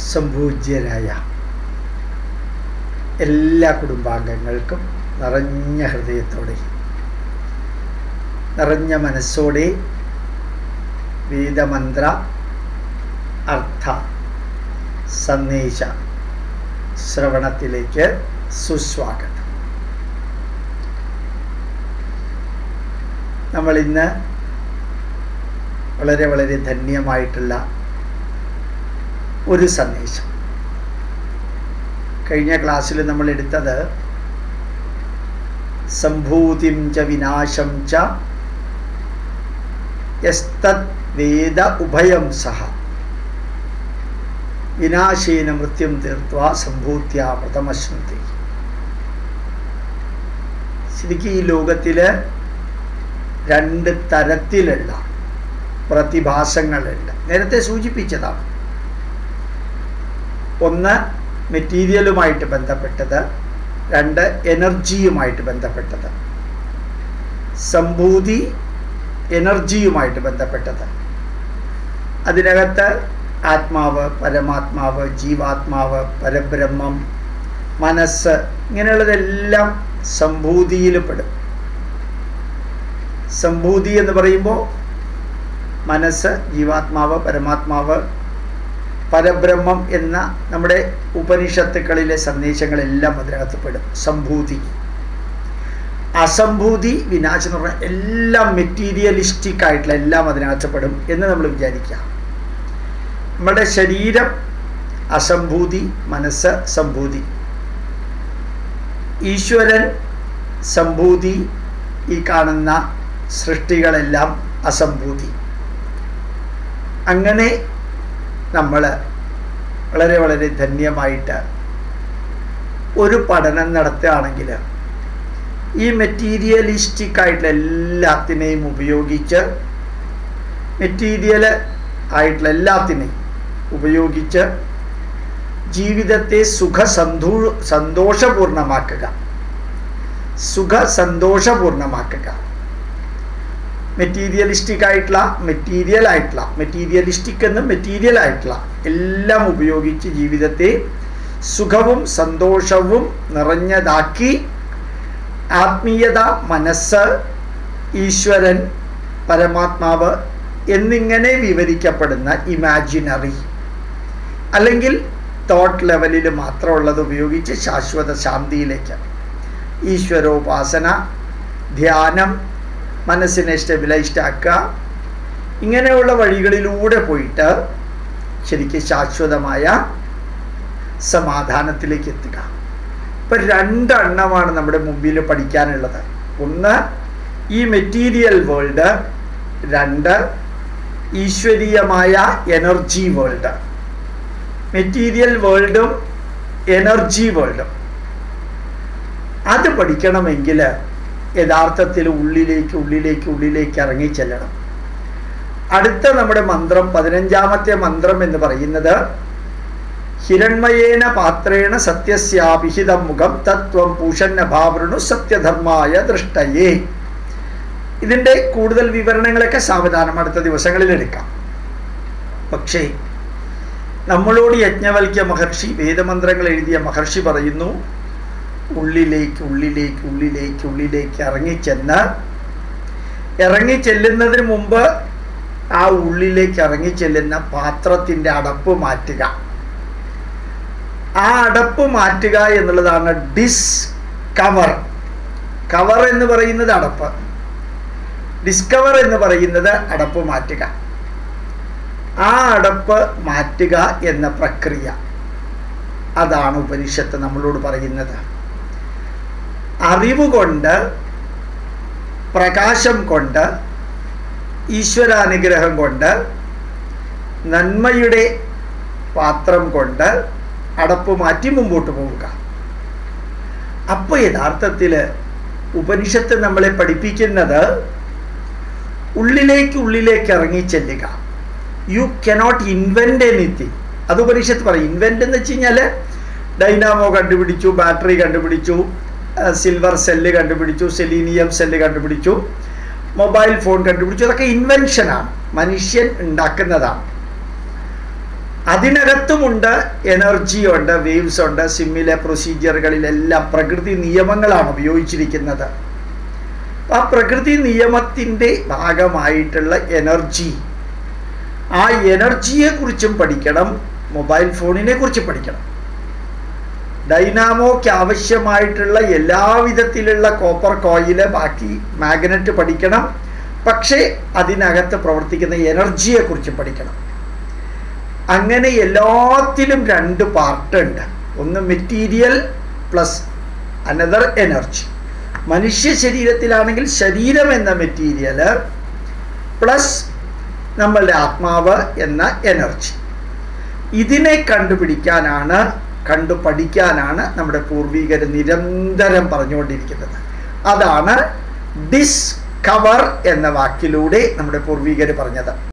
സംപൂജ്യരായ എല്ലാ കുടുംബാംഗങ്ങൾക്കും നിറഞ്ഞ ഹൃദയത്തോടെ നിറഞ്ഞ മനസ്സോടെ വേദമന്ത്ര അർത്ഥ സന്ദേശ ശ്രവണത്തിലേക്ക് സുസ്വാഗതം നമ്മൾ ഇന്ന് വളരെ വളരെ ധന്യമായിട്ടുള്ള ഒരു സന്ദേശം കഴിഞ്ഞ ക്ലാസ്സിൽ നമ്മൾ എടുത്തത് സംഭൂതിം ച വിനാശം ച യസ്തത് വേദ ഉഭയം സഹ വിനാശേന മൃത്യും തീർത്വ സംഭൂത്യ വ്രതമശ്നുതി ശരിക്കും ഈ ലോകത്തിൽ രണ്ട് തരത്തിലുള്ള പ്രതിഭാസങ്ങളുണ്ട് നേരത്തെ സൂചിപ്പിച്ചതാണ് ഒന്ന് മെറ്റീരിയലുമായിട്ട് ബന്ധപ്പെട്ടത് രണ്ട് എനർജിയുമായിട്ട് ബന്ധപ്പെട്ടത് സംഭൂതി എനർജിയുമായിട്ട് ബന്ധപ്പെട്ടത് അതിനകത്ത് ആത്മാവ് പരമാത്മാവ് ജീവാത്മാവ് പരബ്രഹ്മം മനസ്സ് ഇങ്ങനെയുള്ളതെല്ലാം സംഭൂതിയിൽ പെടും സംഭൂതി എന്ന് പറയുമ്പോൾ മനസ്സ് ജീവാത്മാവ് പരമാത്മാവ് പരബ്രഹ്മം എന്ന നമ്മുടെ ഉപനിഷത്തുക്കളിലെ സന്ദേശങ്ങളെല്ലാം അതിനകത്ത് പെടും സംഭൂതി അസംഭൂതി വിനാശം എന്ന് പറഞ്ഞാൽ എല്ലാം മെറ്റീരിയലിസ്റ്റിക് ആയിട്ടുള്ള എല്ലാം അതിനകത്ത് പെടും എന്ന് നമ്മൾ വിചാരിക്കുക നമ്മുടെ ശരീരം അസംഭൂതി മനസ്സ് സംഭൂതി ഈശ്വരൻ സംഭൂതി ഈ കാണുന്ന സൃഷ്ടികളെല്ലാം അസംഭൂതി അങ്ങനെ നമ്മൾ വളരെ വളരെ ധന്യമായിട്ട് ഒരു പഠനം നടത്തുകയാണെങ്കിൽ ഈ മെറ്റീരിയലിസ്റ്റിക് ആയിട്ടുള്ള എല്ലാത്തിനെയും ഉപയോഗിച്ച് മെറ്റീരിയൽ ആയിട്ടുള്ള എല്ലാത്തിനെയും ഉപയോഗിച്ച് ജീവിതത്തെ സുഖ സന്തോ സന്തോഷപൂർണമാക്കുക സുഖ സന്തോഷപൂർണമാക്കുക മെറ്റീരിയലിസ്റ്റിക് ആയിട്ടുള്ള മെറ്റീരിയൽ ആയിട്ടുള്ള മെറ്റീരിയലിസ്റ്റിക് എന്നും മെറ്റീരിയൽ ആയിട്ടുള്ള എല്ലാം ഉപയോഗിച്ച് ജീവിതത്തെ സുഖവും സന്തോഷവും നിറഞ്ഞതാക്കി ആത്മീയത മനസ്സ് ഈശ്വരൻ പരമാത്മാവ് എന്നിങ്ങനെ വിവരിക്കപ്പെടുന്ന ഇമാജിനറി അല്ലെങ്കിൽ തോട്ട് ലെവലിൽ മാത്രമുള്ളത് ഉപയോഗിച്ച് ശാശ്വത ശാന്തിയിലേക്ക് ഈശ്വരോപാസന ധ്യാനം മനസ്സിനെ സ്റ്റെബിലൈസ്ഡ് ആക്കുക ഇങ്ങനെയുള്ള വഴികളിലൂടെ പോയിട്ട് ശരിക്കും ശാശ്വതമായ സമാധാനത്തിലേക്ക് എത്തുക ഇപ്പം രണ്ടെണ്ണമാണ് നമ്മുടെ മുമ്പിൽ പഠിക്കാനുള്ളത് ഒന്ന് ഈ മെറ്റീരിയൽ വേൾഡ് രണ്ട് ഈശ്വരീയമായ എനർജി വേൾഡ് മെറ്റീരിയൽ വേൾഡും എനർജി വേൾഡും അത് പഠിക്കണമെങ്കിൽ യഥാർത്ഥത്തിൽ ഉള്ളിലേക്ക് ഉള്ളിലേക്ക് ഉള്ളിലേക്ക് ഇറങ്ങി ചെല്ലണം അടുത്ത നമ്മുടെ മന്ത്രം പതിനഞ്ചാമത്തെ മന്ത്രം എന്ന് പറയുന്നത് ഹിരൺമയേന പാത്രേണ സത്യസ്യാഭിഹിതം മുഖം തത്വം പൂഷന്നഭാവൃണു സത്യധർമായ ദൃഷ്ടയേ ഇതിൻ്റെ കൂടുതൽ വിവരണങ്ങളൊക്കെ സാവധാനം അടുത്ത ദിവസങ്ങളിൽ എടുക്കാം പക്ഷേ നമ്മളോട് യജ്ഞവൽക്യ മഹർഷി വേദമന്ത്രങ്ങൾ എഴുതിയ മഹർഷി പറയുന്നു ഉള്ളിലേക്ക് ഉള്ളിലേക്ക് ഉള്ളിലേക്ക് ഉള്ളിലേക്ക് ഇറങ്ങിച്ചെന്ന് ഇറങ്ങിച്ചെല്ലുന്നതിന് മുമ്പ് ആ ഉള്ളിലേക്ക് ഇറങ്ങിച്ചെല്ലുന്ന പാത്രത്തിൻ്റെ അടപ്പ് മാറ്റുക ആ അടപ്പ് മാറ്റുക എന്നുള്ളതാണ് ഡിസ്കവർ കവർ എന്ന് പറയുന്നത് അടപ്പ് ഡിസ്കവർ എന്ന് പറയുന്നത് അടപ്പ് മാറ്റുക ആ അടപ്പ് മാറ്റുക എന്ന പ്രക്രിയ അതാണ് ഉപനിഷത്ത് നമ്മളോട് പറയുന്നത് അറിവ് കൊണ്ട് പ്രകാശം കൊണ്ട് ഈശ്വരാനുഗ്രഹം കൊണ്ട് നന്മയുടെ പാത്രം കൊണ്ട് അടപ്പ് മാറ്റി മുമ്പോട്ട് പോവുക അപ്പോൾ യഥാർത്ഥത്തിൽ ഉപനിഷത്ത് നമ്മളെ പഠിപ്പിക്കുന്നത് ഉള്ളിലേക്ക് ഉള്ളിലേക്ക് ഇറങ്ങി ചെല്ലുക യു കനോട്ട് ഇൻവെൻ്റ് എനിത്തിങ് അത് ഉപനിഷത്ത് പറയും ഇൻവെൻ്റ് എന്ന് വെച്ച് കഴിഞ്ഞാൽ ഡൈനാമോ കണ്ടുപിടിച്ചു ബാറ്ററി കണ്ടുപിടിച്ചു സിൽവർ സെല്ല് കണ്ടുപിടിച്ചു സെലീനിയം സെല്ല് കണ്ടുപിടിച്ചു മൊബൈൽ ഫോൺ കണ്ടുപിടിച്ചു അതൊക്കെ ഇൻവെൻഷനാണ് മനുഷ്യൻ ഉണ്ടാക്കുന്നതാണ് അതിനകത്തുമുണ്ട് എനർജി ഉണ്ട് വേവ്സ് ഉണ്ട് സിമ്മിലെ പ്രൊസീജിയറുകളിലെല്ലാം പ്രകൃതി നിയമങ്ങളാണ് ഉപയോഗിച്ചിരിക്കുന്നത് ആ പ്രകൃതി നിയമത്തിൻ്റെ ഭാഗമായിട്ടുള്ള എനർജി ആ എനർജിയെ കുറിച്ചും പഠിക്കണം മൊബൈൽ ഫോണിനെ കുറിച്ച് പഠിക്കണം ഡൈനാമോക്ക് ആവശ്യമായിട്ടുള്ള എല്ലാവിധത്തിലുള്ള കോപ്പർ കോയില് ബാക്കി മാഗ്നറ്റ് പഠിക്കണം പക്ഷേ അതിനകത്ത് പ്രവർത്തിക്കുന്ന എനർജിയെ കുറിച്ച് പഠിക്കണം അങ്ങനെ എല്ലാത്തിലും രണ്ട് പാർട്ട് ഉണ്ട് ഒന്ന് മെറ്റീരിയൽ പ്ലസ് അനദർ എനർജി മനുഷ്യ ശരീരത്തിലാണെങ്കിൽ ശരീരം എന്ന മെറ്റീരിയൽ പ്ലസ് നമ്മളുടെ ആത്മാവ് എന്ന എനർജി ഇതിനെ കണ്ടുപിടിക്കാനാണ് കണ്ടു പഠിക്കാനാണ് നമ്മുടെ പൂർവികർ നിരന്തരം പറഞ്ഞുകൊണ്ടിരിക്കുന്നത് അതാണ് ഡിസ്കവർ എന്ന വാക്കിലൂടെ നമ്മുടെ പൂർവികർ പറഞ്ഞത്